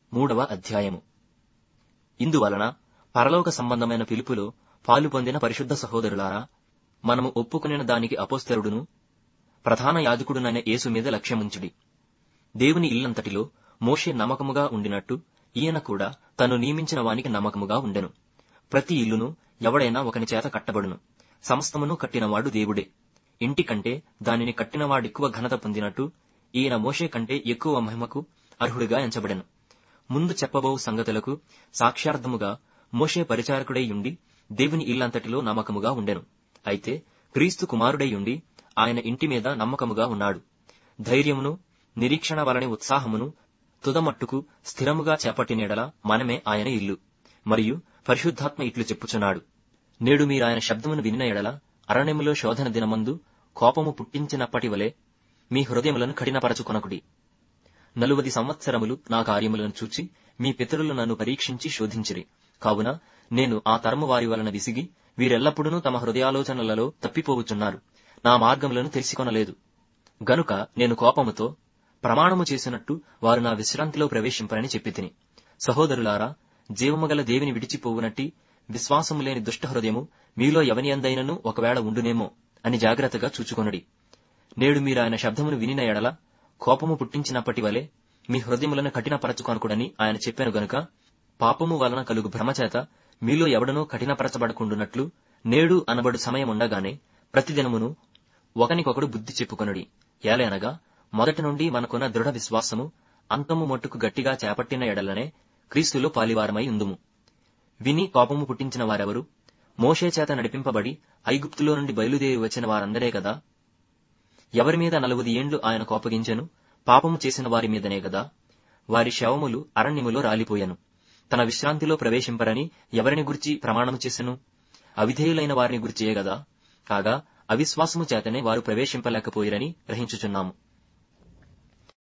మూడవ అధ్యాయము ఇందువలన పరలోక సంబంధమైన పిలుపులో పాలు పొందిన పరిశుద్ధ సహోదరులారా మనము ఒప్పుకొనిన దానికి అపోస్తలుడును ప్రధాన యాజకుడునైన యేసు మీద లక్ష్యముంచుడి దేవుని ఇల్లంతటిలో మోషే నమ్మకముగా ఉండినట్టు ఈయన కూడా తను నియమించిన వానికి నమ్మకముగా ఉండెను ప్రతి ఇల్లును ఎవడైనా ఒకని చేత కట్టబడును సమస్తమును కట్టినవాడు దేవుడే ఇంటి కంటే దానిని కట్టినవాడెక్కువ ఘనత పొందినట్టు ఈయన మోషే కంటే ఎక్కువ మహిమకు అర్హుడిగా ఎంచబడెను ముందు చెప్పబో సంగతులకు సాక్ష్యార్థముగా మోషే పరిచారకుడై ఉండి దేవుని ఇల్లంతటిలో నమ్మకముగా ఉండెను అయితే క్రీస్తు కుమారుడై ఉండి ఆయన ఇంటి మీద నమ్మకముగా ఉన్నాడు ధైర్యమును నిరీక్షణ వలని ఉత్సాహమును తుదమట్టుకు స్థిరముగా చేపట్టినెడల మనమే ఆయన ఇల్లు మరియు పరిశుద్ధాత్మ ఇట్లు చెప్పుచున్నాడు నేడు మీరాయన శబ్దమును వినిన ఎడల అరణ్యములో శోధన దినమందు కోపము పుట్టించినప్పటి వలె మీ హృదయములను కఠినపరచుకొనకుడి నలువది సంవత్సరములు నా కార్యములను చూచి మీ పితరులు నన్ను పరీక్షించి శోధించిరి కావున నేను ఆ తరము వారి వలన విసిగి వీరెల్లప్పుడూ తమ హృదయాలోచనలలో తప్పిపోవుచున్నారు నా మార్గములను తెలిసికొనలేదు గనుక నేను కోపముతో ప్రమాణము చేసినట్టు వారు నా విశ్రాంతిలో ప్రవేశింపరని చెప్పి తిని సహోదరులారా జీవముగల దేవిని విడిచిపోవునట్టి విశ్వాసము లేని దుష్ట హృదయము మీలో ఎవని అందైనను ఒకవేళ ఉండునేమో అని జాగ్రత్తగా చూచుకొనుడి నేడు మీరు ఆయన శబ్దమును వినిన ఎడల కోపము పుట్టించినప్పటి వలె మీ హృదయములను కఠినపరచుకొనకుడని ఆయన చెప్పాను గనుక పాపము వలన కలుగు భ్రమచేత మీలో ఎవడనూ కఠినపరచబడకుండునట్లు నేడు అనబడు సమయముండగానే ప్రతిదినమును ఒకనికొకడు బుద్ధి చెప్పుకొనుడి ఏలయనగా మొదటి నుండి మనకున్న దృఢ విశ్వాసము అంతము మట్టుకు గట్టిగా చేపట్టిన ఎడలనే క్రీస్తులో పాలివారమై ఉందుము విని కోపము పుట్టించిన వారెవరు మోషే చేత నడిపింపబడి ఐగుప్తులో నుండి బయలుదేరి వచ్చిన వారందరే కదా ఎవరి మీద నలువది ఏండ్లు ఆయన కోపగించెను పాపము చేసిన వారి మీదనే గదా వారి శవములు అరణ్యములో రాలిపోయాను తన విశ్రాంతిలో ప్రవేశింపరని ఎవరిని గురించి ప్రమాణము చేసెను అవిధేయులైన వారిని గురించియే గదా కాగా అవిశ్వాసము చేతనే వారు ప్రవేశింపలేకపోయిరని గ్రహించుచున్నాము